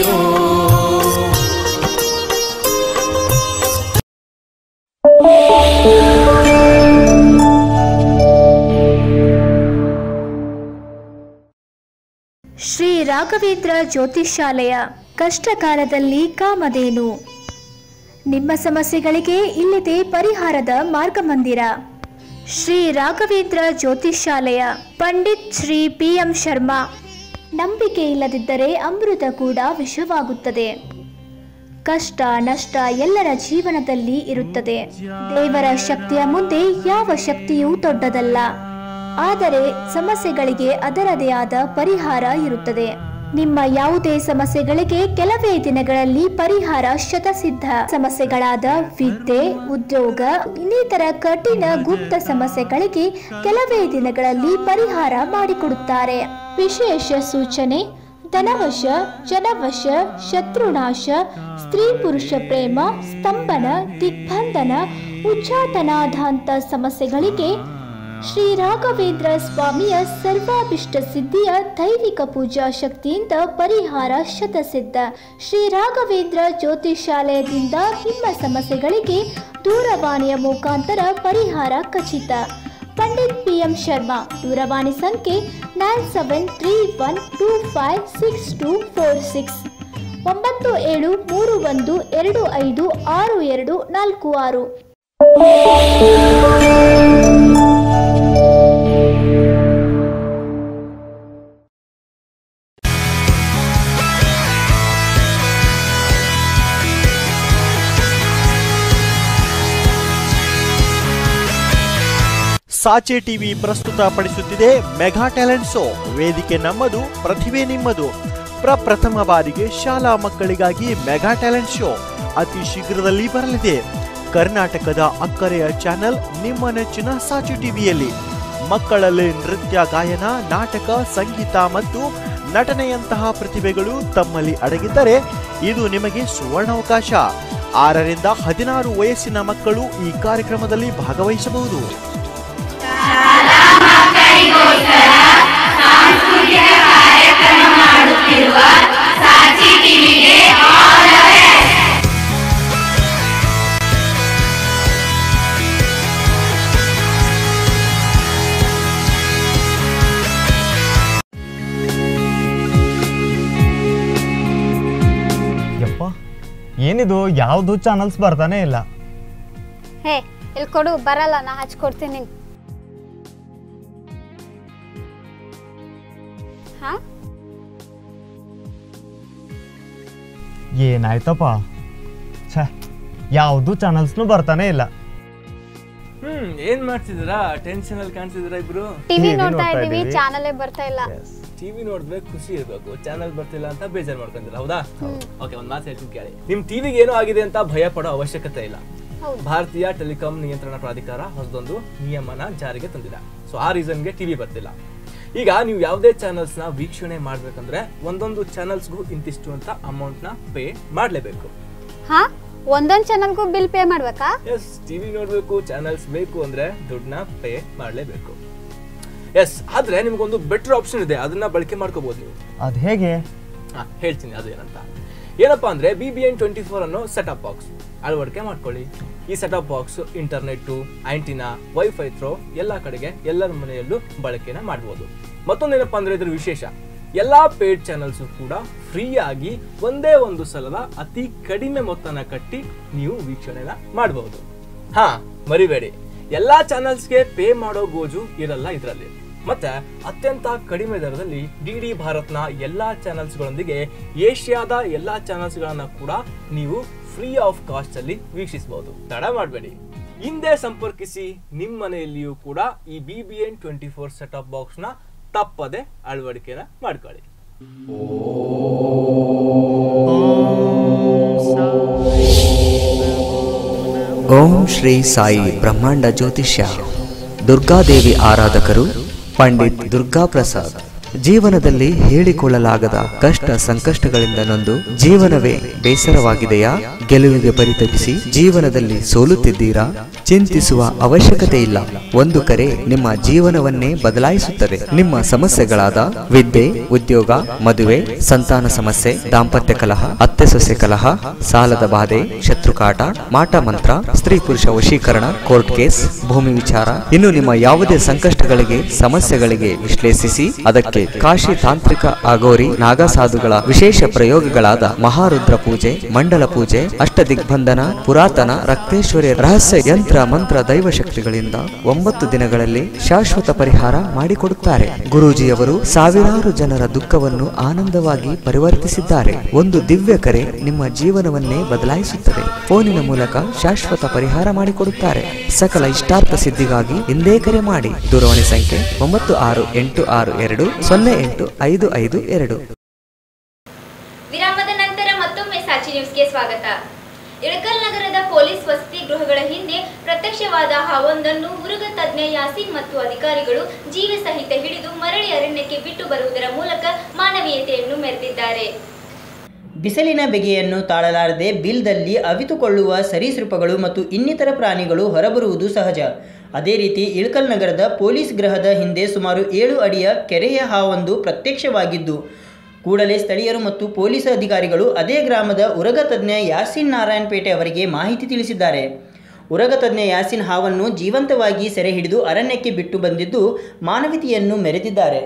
ಶ್ರೀ ರಾಘವೇಂದ್ರ ಜ್ಯೋತಿಷ್ಯಾಲಯ ಕಷ್ಟಕಾಲದಲ್ಲಿ ಕಾಮಧೇನು ನಿಮ್ಮ ಸಮಸ್ಯೆಗಳಿಗೆ ಇಲ್ಲಿದೆ ಪರಿಹಾರದ ಮಾರ್ಗಮಂದಿರ ಶ್ರೀ ರಾಘವೇಂದ್ರ ಜ್ಯೋತಿಷ್ಯಾಲಯ ಪಂಡಿತ್ ಶ್ರೀ ಪಿ ಎಂ ಶರ್ಮಾ ನಂಬಿಕೆ ಇಲ್ಲದಿದ್ದರೆ ಅಮೃತ ಕೂಡ ವಿಷವಾಗುತ್ತದೆ ಕಷ್ಟ ನಷ್ಟ ಎಲ್ಲರ ಜೀವನದಲ್ಲಿ ಇರುತ್ತದೆ ದೇವರ ಶಕ್ತಿಯ ಮುಂದೆ ಯಾವ ಶಕ್ತಿಯೂ ದೊಡ್ಡದಲ್ಲ ಆದರೆ ಸಮಸ್ಯೆಗಳಿಗೆ ಅದರದೇ ಆದ ಪರಿಹಾರ ಇರುತ್ತದೆ ನಿಮ್ಮ ಯಾವುದೇ ಸಮಸ್ಯೆಗಳಿಗೆ ಕೆಲವೇ ದಿನಗಳಲ್ಲಿ ಪರಿಹಾರ ಶತಸಿದ್ಧ ಸಮಸ್ಯೆಗಳಾದ ವಿದ್ಯೆ ಉದ್ಯೋಗ ಇನ್ನಿತರ ಕಠಿಣ ಗುಪ್ತ ಸಮಸ್ಯೆಗಳಿಗೆ ಕೆಲವೇ ದಿನಗಳಲ್ಲಿ ಪರಿಹಾರ ಮಾಡಿಕೊಡುತ್ತಾರೆ ವಿಶೇಷ ಸೂಚನೆ ಧನವಶ ಜನವಶ ಶತ್ರುನಾಶ ಸ್ತ್ರೀ ಪುರುಷ ಪ್ರೇಮ ಸ್ತಂಭನ ದಿಗ್ಬಂಧನ ಉಚ್ಚಾಟನಾಧಾಂತ ಸಮಸ್ಯೆಗಳಿಗೆ ಶ್ರೀ ರಾಘವೇಂದ್ರ ಸ್ವಾಮಿಯ ಸರ್ವಾಭಿಷ್ಟ ಸಿದ್ಧಿಯ ದೈವಿಕ ಪೂಜಾ ಶಕ್ತಿಯಿಂದ ಪರಿಹಾರ ಶತಸಿದ್ಧ ಶ್ರೀ ರಾಘವೇಂದ್ರ ಜ್ಯೋತಿಷಾಲಯದಿಂದ ನಿಮ್ಮ ಸಮಸ್ಯೆಗಳಿಗೆ ದೂರವಾಣಿಯ ಮುಖಾಂತರ ಪರಿಹಾರ ಖಚಿತ ಪಂಡಿತ್ ಪಿ ಎಂ ಶರ್ಮಾ ದೂರವಾಣಿ ಸಂಖ್ಯೆ nine seven three one two five six two four six ಒಂಬತ್ತು ಏಳು ಮೂರು ಒಂದು ಎರಡು ಐದು ಆರು ಎರಡು ನಾಲ್ಕು ಆರು ಸಾಚೆ ಟಿವಿ ಪ್ರಸ್ತುತಪಡಿಸುತ್ತಿದೆ ಮೆಗಾ ಟ್ಯಾಲೆಂಟ್ ಶೋ ವೇದಿಕೆ ನಮ್ಮದು ಪ್ರತಿಭೆ ನಿಮ್ಮದು ಪ್ರಪ್ರಥಮ ಬಾರಿಗೆ ಶಾಲಾ ಮಕ್ಕಳಿಗಾಗಿ ಮೆಗಾ ಟ್ಯಾಲೆಂಟ್ ಶೋ ಅತಿ ಶೀಘ್ರದಲ್ಲಿ ಬರಲಿದೆ ಕರ್ನಾಟಕದ ಅಕ್ಕರೆಯ ಚಾನೆಲ್ ನಿಮ್ಮ ನೆಚ್ಚಿನ ಸಾಚೆ ಟಿವಿಯಲ್ಲಿ ಮಕ್ಕಳಲ್ಲಿ ನೃತ್ಯ ಗಾಯನ ನಾಟಕ ಸಂಗೀತ ಮತ್ತು ನಟನೆಯಂತಹ ಪ್ರತಿಭೆಗಳು ತಮ್ಮಲ್ಲಿ ಅಡಗಿದ್ದರೆ ಇದು ನಿಮಗೆ ಸುವರ್ಣಾವಕಾಶ ಆರರಿಂದ ಹದಿನಾರು ವಯಸ್ಸಿನ ಮಕ್ಕಳು ಈ ಕಾರ್ಯಕ್ರಮದಲ್ಲಿ ಭಾಗವಹಿಸಬಹುದು ಯಪ್ಪ ಏನಿದು ಯಾವುದು ಚಾನಲ್ಸ್ ಬರ್ತಾನೆ ಇಲ್ಲ ಹೇ ಇಲ್ಲಿ ಕೊಡು ಬರಲ್ಲ ನಾ ಹಚ್ಕೊಡ್ತೀನಿ ಹಾ ಏನಾಯ್ತಪ್ಪ ಛೇ ಯಾವುದು ಚಾನಲ್ಸ್ನು ಬರ್ತಾನೆ ಇಲ್ಲ ಹ್ಮ್ ಏನ್ ಮಾಡ್ತಿದ್ದೀರಾ ಟೆನ್ಷನ್ ಅಲ್ಲಿ ಕಾಣಿಸಿದಿರಾ ಇಬ್ರು ಟಿವಿ ನೋಡ್ತಾ ಇದೀವಿ ಚಾನಲೇ ಬರ್ತಾ ಇಲ್ಲ ಟಿವಿ ನೋಡಿದ್ರೆ ಖುಷಿ ಇರ್ಬೇಕು ಚಾನಲ್ ಬರ್ತಿಲ್ಲ ಅಂತ ಬೇಜಾರ್ ಮಾಡ್ಕೊಂತೀರ ಹೌದಾ ಓಕೆ ಒಂದ್ ಮಾತು ಹೇಳ್ತೀನಿ ಕೇಳಿ ನಿಮ್ ಟಿವಿಗೆ ಏನೋ ಆಗಿದೆ ಅಂತ ಭಯ ಪಡೋ ಅವಶ್ಯಕತೆ ಇಲ್ಲ ಹೌದು. ಭಾರತೀಯ ಟೆಲಿಕಾಂ ನಿಯಂತ್ರಣ ಪ್ರಾಧಿಕಾರ ಹೊಸದೊಂದು ನಿಯಮನ ಜಾರಿಗೆ ತಂದಿದೆ ಸೊ ಆ ರೀಸನ್ಗೆ ಟಿವಿ ಬರ್ತಿಲ್ಲ ಈಗ ನೀವು ಯಾವುದೇ ಚಾನಲ್ಸ್ ನ ವೀಕ್ಷಣೆ ಮಾಡ್ಬೇಕಂದ್ರೆ ಒಂದೊಂದು ಚಾನಲ್ಸ್ಗೂ ಇಂತಿಷ್ಟು ಅಂತ ಅಮೌಂಟ್ ನ ಪೇ ಮಾಡ್ಲೇಬೇಕು ಹಾ ಒಂದೊಂದ್ ಚಾನಲ್ಗೂ ಬಿಲ್ ಪೇ ಮಾಡ್ಬೇಕಾ ಎಸ್ ಟಿವಿ ನೋಡ್ಬೇಕು ಚಾನಲ್ಸ್ ಬೇಕು ಅಂದ್ರೆ ದುಡ್ಡನ್ನ ಪೇ ಮಾಡ್ಲೇಬೇಕು ಎಸ್ ಆದ್ರೆ ನಿಮ್ಗೊಂದು ಬೆಟರ್ ಆಪ್ಷನ್ ಇದೆ ಅದನ್ನ ಬಳಕೆ ಮಾಡ್ಕೋಬಹುದು ನೀವು ಅದು ಹೇಗೆ ಹಾ ಹೇಳ್ತೀನಿ ಅದು ಏನಂತ ಏನಪ್ಪಾ ಅಂದ್ರೆ B B N twenty four ಅನ್ನೋ ಸೆಟಪ್ ಬಾಕ್ಸ್ ಅಳವಡಿಕೆ ಮಾಡ್ಕೊಳ್ಳಿ ಈ setup box internet antenna wifi through ಎಲ್ಲ ಕಡೆಗೆ ಎಲ್ಲರ ಮನೆಯಲ್ಲೂ ಬಳಕೆನ ಮಾಡ್ಬೋದು ಮತ್ತೊಂದೇನಪ್ಪಾ ಅಂದ್ರೆ ಇದ್ರ ವಿಶೇಷ ಎಲ್ಲಾ ಪೇಡ್ ಚಾನಲ್ಸ್ ಕೂಡ ಫ್ರೀ ಆಗಿ ಒಂದೇ ಒಂದು ಸಲದ ಅತಿ ಕಡಿಮೆ ಮೊತ್ತನ ಕಟ್ಟಿ ನೀವು ವೀಕ್ಷಣೆನ ಮಾಡಬಹುದು ಹಾ ಮರಿಬೇಡಿ ಎಲ್ಲಾ ಚಾನಲ್ಸ್ಗೆ ಪೇ ಮಾಡೋ ಗೋಜು ಇರಲ್ಲ ಇದರಲ್ಲಿ ಮತ್ತೆ ಅತ್ಯಂತ ಕಡಿಮೆ ದರದಲ್ಲಿ ಡಿ ಡಿ ಭಾರತ್ನ ಎಲ್ಲಾ ಚಾನಲ್ಸ್ಗಳೊಂದಿಗೆ ಏಷ್ಯಾದ ಎಲ್ಲಾ ಚಾನಲ್ಸ್ಗಳನ್ನ ಕೂಡ ನೀವು ಫ್ರೀ ಆಫ್ ಕಾಸ್ಟ್ ಅಲ್ಲಿ ವೀಕ್ಷಿಸಬಹುದು ತಡ ಮಾಡಬೇಡಿ ಹಿಂದೆ ಸಂಪರ್ಕಿಸಿ ನಿಮ್ಮ ಮನೆಯಲ್ಲಿಯೂ ಕೂಡ ಈ B B N twenty four setup ಬಾಕ್ಸ್ನ ತಪ್ಪದೆ ಅಳವಡಿಕೆನ ಮಾಡ್ಕೊಳ್ಳಿ ಓಂ ಶ್ರೀ ಸಾಯಿ ಬ್ರಹ್ಮಾಂಡ ಜ್ಯೋತಿಷ್ಯ ದುರ್ಗಾದೇವಿ ಆರಾಧಕರು ಪಂಡಿತ್ ದುರ್ಗಾ ಪ್ರಸಾದ್ ಜೀವನದಲ್ಲಿ ಹೇಳಿಕೊಳ್ಳಲಾಗದ ಕಷ್ಟ ಸಂಕಷ್ಟಗಳಿಂದ ನೊಂದು ಜೀವನವೇ ಬೇಸರವಾಗಿದೆಯಾ ಗೆಲುವಿಗೆ ಪರಿತಪಿಸಿ ಜೀವನದಲ್ಲಿ ಸೋಲುತ್ತಿದ್ದೀರಾ ಚಿಂತಿಸುವ ಅವಶ್ಯಕತೆ ಇಲ್ಲ ಒಂದು ಕರೆ ನಿಮ್ಮ ಜೀವನವನ್ನೇ ಬದಲಾಯಿಸುತ್ತದೆ ನಿಮ್ಮ ಸಮಸ್ಯೆಗಳಾದ ವಿದ್ಯೆ ಉದ್ಯೋಗ ಮದುವೆ ಸಂತಾನ ಸಮಸ್ಯೆ ದಾಂಪತ್ಯ ಕಲಹ ಅತ್ತೆ ಸೊಸೆ ಕಲಹ ಸಾಲದ ಬಾಧೆ ಶತ್ರುಕಾಟ ಮಾಟ ಮಂತ್ರ ಸ್ತ್ರೀ ಪುರುಷ ವಶೀಕರಣ ಕೋರ್ಟ್ ಕೇಸ್ ಭೂಮಿ ವಿಚಾರ ಇನ್ನು ನಿಮ್ಮ ಯಾವುದೇ ಸಂಕಷ್ಟಗಳಿಗೆ ಸಮಸ್ಯೆಗಳಿಗೆ ವಿಶ್ಲೇಷಿಸಿ ಅದಕ್ಕೆ ಕಾಶಿ ತಾಂತ್ರಿಕ ಅಗೋರಿ ನಾಗಸಾಧುಗಳ ವಿಶೇಷ ಪ್ರಯೋಗಗಳಾದ ಮಹಾರುದ್ರ ಪೂಜೆ ಮಂಡಲ ಪೂಜೆ ಅಷ್ಟದಿಗ್ಬಂಧನ ಪುರಾತನ ರಕ್ತೇಶ್ವರಿ ರಹಸ್ಯ ಯಂತ್ರ ಮಂತ್ರ ದೈವ ಶಕ್ತಿಗಳಿಂದ ಒಂಬತ್ತು ದಿನಗಳಲ್ಲಿ ಶಾಶ್ವತ ಪರಿಹಾರ ಮಾಡಿಕೊಡುತ್ತಾರೆ ಗುರೂಜಿಯವರು ಸಾವಿರಾರು ಜನರ ದುಃಖವನ್ನು ಆನಂದವಾಗಿ ಪರಿವರ್ತಿಸಿದ್ದಾರೆ ಒಂದು ದಿವ್ಯ ಕರೆ ನಿಮ್ಮ ಜೀವನವನ್ನೇ ಬದಲಾಯಿಸುತ್ತದೆ ಫೋನಿನ ಮೂಲಕ ಶಾಶ್ವತ ಪರಿಹಾರ ಮಾಡಿಕೊಡುತ್ತಾರೆ ಸಕಲ ಇಷ್ಟಾರ್ಥ ಸಿದ್ಧಿಗಾಗಿ ಹಿಂದೆ ಕರೆ ಮಾಡಿ ದೂರವಾಣಿ ಸಂಖ್ಯೆ ಒಂಬತ್ತು ಆರು ಎಂಟು ಆರು ಎರಡು ಸೊನ್ನೆ ಎಂಟು ಐದು ಐದು ಎರಡು ವಿರಾಮದ ನಂತರ ಮತ್ತೊಮ್ಮೆ ಸಾಚಿ ನ್ಯೂಸ್ಗೆ ಸ್ವಾಗತ ಇಳಕಲ್ ನಗರದ ಪೊಲೀಸ್ ವಸತಿ ಗೃಹಗಳ ಹಿಂದೆ ಪ್ರತ್ಯಕ್ಷವಾದ ಹಾವೊಂದನ್ನು ಮೃಗ ತಜ್ಞ ಯಾಸೀನ್ ಮತ್ತು ಅಧಿಕಾರಿಗಳು ಜೀವ ಸಹಿತ ಹಿಡಿದು ಮರಳಿ ಅರಣ್ಯಕ್ಕೆ ಬಿಟ್ಟು ಬರುವುದರ ಮೂಲಕ ಮಾನವೀಯತೆಯನ್ನು ಮೆರೆದಿದ್ದಾರೆ ಬಿಸಿಲಿನ ಬೆಗೆಯನ್ನು ತಾಳಲಾರದೆ ಬಿಲ್ದಲ್ಲಿ ಅವಿತುಕೊಳ್ಳುವ ಸರೀಸೃಪಗಳು ಮತ್ತು ಇನ್ನಿತರ ಪ್ರಾಣಿಗಳು ಹೊರಬರುವುದು ಸಹಜ ಅದೇ ರೀತಿ ಇಳಕಲ್ ನಗರದ ಪೊಲೀಸ್ ಗೃಹದ ಹಿಂದೆ ಸುಮಾರು ಏಳು ಅಡಿಯ ಕೆರೆಯ ಹಾವೊಂದು ಪ್ರತ್ಯಕ್ಷವಾಗಿದ್ದು ಕೂಡಲೇ ಸ್ಥಳೀಯರು ಮತ್ತು ಪೊಲೀಸ್ ಅಧಿಕಾರಿಗಳು ಅದೇ ಗ್ರಾಮದ ಉರಗ ತಜ್ಞ ಯಾಸಿನ್ ನಾರಾಯಣಪೇಟೆ ಅವರಿಗೆ ಮಾಹಿತಿ ತಿಳಿಸಿದ್ದಾರೆ ಉರಗ ತಜ್ಞ ಯಾಸಿನ್ ಹಾವನ್ನು ಜೀವಂತವಾಗಿ ಸೆರೆ ಹಿಡಿದು ಅರಣ್ಯಕ್ಕೆ ಬಿಟ್ಟು ಬಂದಿದ್ದು ಮಾನವೀಯತೆಯನ್ನು ಮೆರೆದಿದ್ದಾರೆ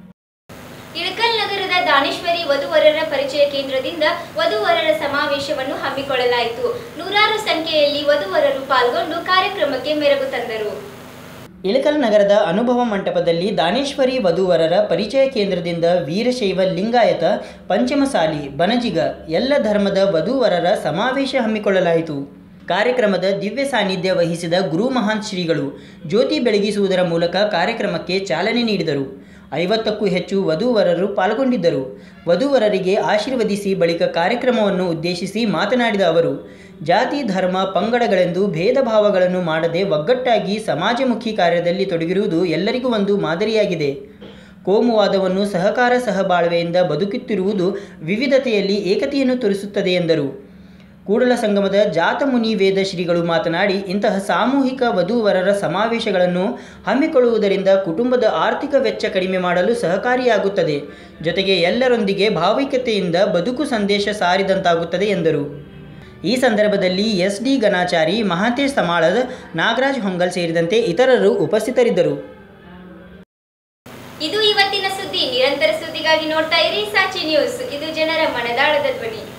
ಇಳಕಲ್ ನಗರದ ದಾನೇಶ್ವರಿ ವಧುವರರ ಪರಿಚಯ ಕೇಂದ್ರದಿಂದ ವಧುವರರ ಸಮಾವೇಶವನ್ನು ಹಮ್ಮಿಕೊಳ್ಳಲಾಯಿತು ನೂರಾರು ಸಂಖ್ಯೆಯಲ್ಲಿ ವಧುವರರು ಪಾಲ್ಗೊಂಡು ಕಾರ್ಯಕ್ರಮಕ್ಕೆ ಮೆರುಗು ತಂದರು ಇಳಕಲ್ ನಗರದ ಅನುಭವ ಮಂಟಪದಲ್ಲಿ ದಾನೇಶ್ವರಿ ವಧುವರರ ಪರಿಚಯ ಕೇಂದ್ರದಿಂದ ವೀರಶೈವ ಲಿಂಗಾಯತ ಪಂಚಮಸಾಲಿ ಬನಜಿಗ ಎಲ್ಲ ಧರ್ಮದ ವಧುವರರ ಸಮಾವೇಶ ಹಮ್ಮಿಕೊಳ್ಳಲಾಯಿತು ಕಾರ್ಯಕ್ರಮದ ದಿವ್ಯ ಸಾನ್ನಿಧ್ಯ ವಹಿಸಿದ ಗುರು ಮಹಾನ್ ಶ್ರೀಗಳು ಜ್ಯೋತಿ ಬೆಳಗಿಸುವುದರ ಮೂಲಕ ಕಾರ್ಯಕ್ರಮಕ್ಕೆ ಚಾಲನೆ ನೀಡಿದರು ಐವತ್ತಕ್ಕೂ ಹೆಚ್ಚು ವಧೂವರರು ಪಾಲ್ಗೊಂಡಿದ್ದರು ವಧೂವರರಿಗೆ ಆಶೀರ್ವದಿಸಿ ಬಳಿಕ ಕಾರ್ಯಕ್ರಮವನ್ನು ಉದ್ದೇಶಿಸಿ ಮಾತನಾಡಿದ ಅವರು ಜಾತಿ ಧರ್ಮ ಪಂಗಡಗಳೆಂದು ಭೇದ ಭಾವಗಳನ್ನು ಮಾಡದೆ ಒಗ್ಗಟ್ಟಾಗಿ ಸಮಾಜಮುಖಿ ಕಾರ್ಯದಲ್ಲಿ ತೊಡಗಿರುವುದು ಎಲ್ಲರಿಗೂ ಒಂದು ಮಾದರಿಯಾಗಿದೆ ಕೋಮುವಾದವನ್ನು ಸಹಕಾರ ಸಹಬಾಳ್ವೆಯಿಂದ ಬದುಕುತ್ತಿರುವುದು ವಿವಿಧತೆಯಲ್ಲಿ ಏಕತೆಯನ್ನು ತೋರಿಸುತ್ತದೆ ಎಂದರು ಕೂಡಲ ಸಂಗಮದ ಜಾತಮುನಿ ವೇದ ಶ್ರೀಗಳು ಮಾತನಾಡಿ ಇಂತಹ ಸಾಮೂಹಿಕ ವಧೂವರರ ಸಮಾವೇಶಗಳನ್ನು ಹಮ್ಮಿಕೊಳ್ಳುವುದರಿಂದ ಕುಟುಂಬದ ಆರ್ಥಿಕ ವೆಚ್ಚ ಕಡಿಮೆ ಮಾಡಲು ಸಹಕಾರಿಯಾಗುತ್ತದೆ ಜೊತೆಗೆ ಎಲ್ಲರೊಂದಿಗೆ ಭಾವೈಕ್ಯತೆಯಿಂದ ಬದುಕು ಸಂದೇಶ ಸಾರಿದಂತಾಗುತ್ತದೆ ಎಂದರು ಈ ಸಂದರ್ಭದಲ್ಲಿ ಎಸ್ ಡಿ ಗಣಾಚಾರಿ ಮಹಾಂತೇಶ್ ಸಮಾಳದ ನಾಗರಾಜ್ ಹೊಂಗಲ್ ಸೇರಿದಂತೆ ಇತರರು ಉಪಸ್ಥಿತರಿದ್ದರು ಇದು ಇವತ್ತಿನ ಸುದ್ದಿ ನಿರಂತರ ಸುದ್ದಿಗಾಗಿ ನೋಡ್ತಾ ಇರಿ ಸಾಚಿ ನ್ಯೂಸ್ ಇದು ಜನರ ಮನದಾಳದ ಧ್ವನಿ